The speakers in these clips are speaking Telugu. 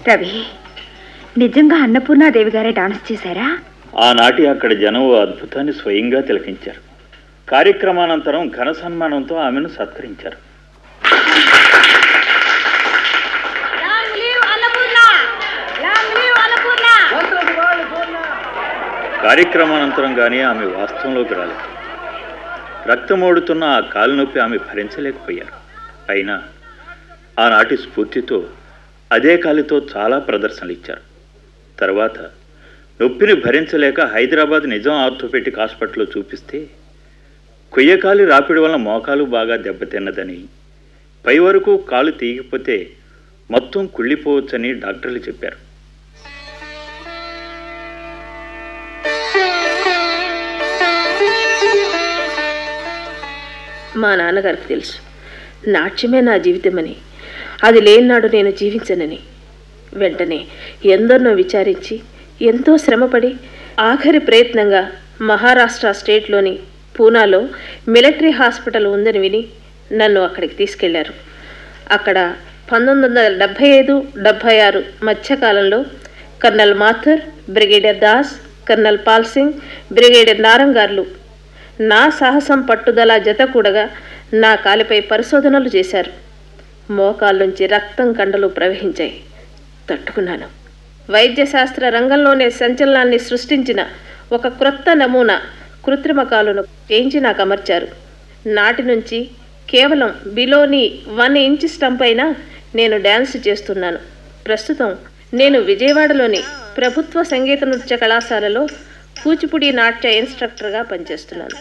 రవి నిజంగా అన్నపూర్ణాదేవి గారే డాన్స్ చేశారా ఆనాటి అక్కడ జనం ఓ అద్భుతాన్ని స్వయంగా తిలకించారు కార్యక్రమానంతరం ఘన సన్మానంతో ఆమెను సత్కరించారు కార్యక్రమానంతరం కానీ ఆమె వాస్తవంలోకి రాలేదు రక్తమోడుతున్న ఆ కాలు నొప్పి ఆమె భరించలేకపోయారు అయినా ఆనాటి స్ఫూర్తితో అదే కాలితో చాలా ప్రదర్శనలు ఇచ్చారు తర్వాత నొప్పిని భరించలేక హైదరాబాద్ నిజాం ఆర్థోపెటిక్ హాస్పిటల్లో చూపిస్తే కొయ్యకాలి రాపిడి వల్ల మోకాలు బాగా దెబ్బతిన్నదని పై వరకు కాలు తీగిపోతే మొత్తం కుళ్ళిపోవచ్చని డాక్టర్లు చెప్పారు మా నాన్నగారికి తెలుసు నాట్యమే నా జీవితమని అది లేనినాడు నేను జీవించనని వెంటనే ఎందరినో విచారించి ఎంతో శ్రమపడి ఆఖరి ప్రయత్నంగా మహారాష్ట్ర స్టేట్లోని పూనాలో మిలిటరీ హాస్పిటల్ ఉందని విని నన్ను అక్కడికి తీసుకెళ్లారు అక్కడ పంతొమ్మిది వందల డెబ్భై ఐదు డెబ్భై ఆరు మధ్యకాలంలో colonel Mathur brigadier Das colonel Paul Singh brigadier నారంగార్లు నా సాహసం పట్టుదల జత కూడగా నా కాలిపై పరిశోధనలు చేశారు మోకాళ్ళ రక్తం కండలు ప్రవహించాయి తట్టుకున్నాను వైద్యశాస్త్ర రంగంలోనే సంచలనాన్ని సృష్టించిన ఒక క్రొత్త నమూనా కృత్రిమ కాలును చేయించి నాకు అమర్చారు నాటి నుంచి కేవలం బిలోని వన్ ఇంచ్ స్టంప్ అయినా నేను డ్యాన్స్ చేస్తున్నాను ప్రస్తుతం నేను విజయవాడలోని ప్రభుత్వ సంగీత నృత్య కళాశాలలో కూచిపూడి నాట్య ఇన్స్ట్రక్టర్గా పనిచేస్తున్నాను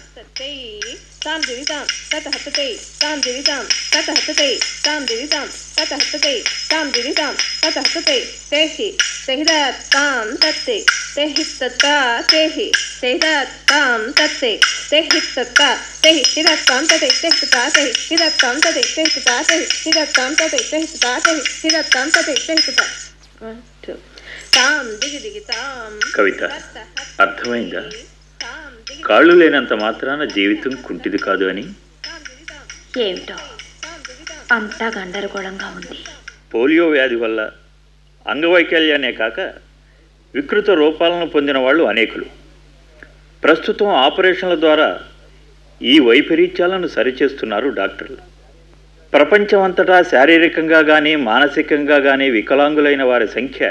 తాం దివితాం తత హతతై తాం దివితాం తత హతతై తాం దివితాం తత హతతై తాం దివితాం తత హతతై తేహి తెహిదా తాం తత్తే తెహి తత్త తేహి తెహిదా తాం తత్తే తెహి తత్త తెహి హిదా తాం తతే తెహి తా తెహి హిదా తాం తతే తెహి తా తెహి హిదా తాం తతే తెహి తా తెహి హిదా తాం తతే తెహి తా వన్ టూ తాం దిగి దిగి తాం కవిత అర్థమైందా కాళ్ళు లేనంత మాత్రాన జీవితం కుంటిది కాదు అని ఏమిటో అంతా గందరగోళంగా ఉంది పోలియో వ్యాధి వల్ల అంగవైకల్యాన్నే కాక వికృత రూపాలను పొందిన వాళ్ళు అనేకులు ప్రస్తుతం ఆపరేషన్ల ద్వారా ఈ వైపరీత్యాలను సరిచేస్తున్నారు డాక్టర్లు ప్రపంచమంతటా శారీరకంగా కానీ మానసికంగా కానీ వికలాంగులైన వారి సంఖ్య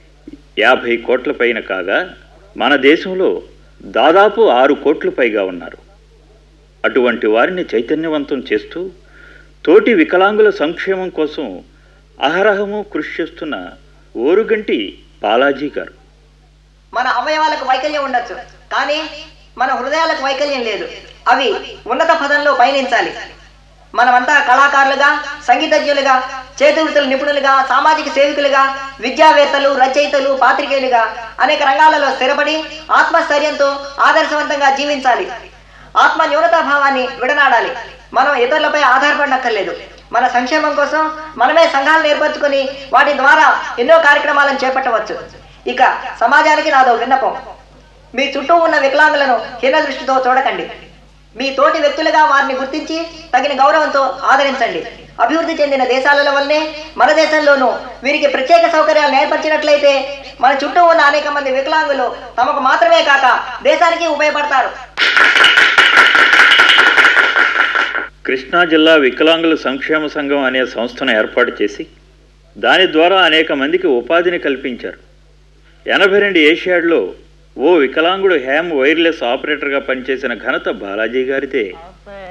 యాభై కోట్ల పైన కాగా మన దేశంలో దాదాపు ఆరు కోట్ల పైగా ఉన్నారు అటువంటి వారిని చైతన్యవంతం చేస్తూ తోటి వికలాంగుల సంక్షేమం కోసం అహరహము కృషి చేస్తున్న ఓరుగంటి బాలాజీ గారు మన అవయవాలకు వైకల్యం ఉండొచ్చు కానీ మన హృదయాలకు వైకల్యం లేదు అవి ఉన్నత పదంలో పయనించాలి మనమంతా కళాకారులుగా సంగీతజ్ఞులుగా చేతివృత్తుల నిపుణులుగా సామాజిక సేవకులుగా విద్యావేత్తలు రచయితలు పాత్రికేయులుగా అనేక రంగాలలో స్థిరపడి ఆత్మస్థైర్యంతో ఆదర్శవంతంగా జీవించాలి ఆత్మ న్యూనతా భావాన్ని విడనాడాలి మనం ఇతరులపై ఆధారపడనక్కర్లేదు మన సంక్షేమం కోసం మనమే సంఘాలను ఏర్పరచుకొని వాటి ద్వారా ఎన్నో కార్యక్రమాలను చేపట్టవచ్చు ఇక సమాజానికి నాదో విన్నపం మీ చుట్టూ ఉన్న వికలాంగులను హీన దృష్టితో చూడకండి మీ తోటి వ్యక్తులుగా వారిని గుర్తించి తగిన గౌరవంతో ఆదరించండి అభివృద్ధి చెందిన దేశాలలో వల్లనే మన దేశంలోనూ వీరికి ప్రత్యేక సౌకర్యాలు ఏర్పరిచినట్లయితే మన చుట్టూ ఉన్న అనేక మంది వికలాంగులు తమకు మాత్రమే కాక దేశానికి ఉపయోగపడతారు కృష్ణా జిల్లా వికలాంగుల సంక్షేమ సంఘం అనే సంస్థను ఏర్పాటు చేసి దాని ద్వారా అనేక మందికి ఉపాధిని కల్పించారు ఎనభై రెండు ఏషియాడ్లో ఓ వికలాంగుడు హ్యామ్ వైర్లెస్ ఆపరేటర్గా పనిచేసిన ఘనత బాలాజీ గారిదే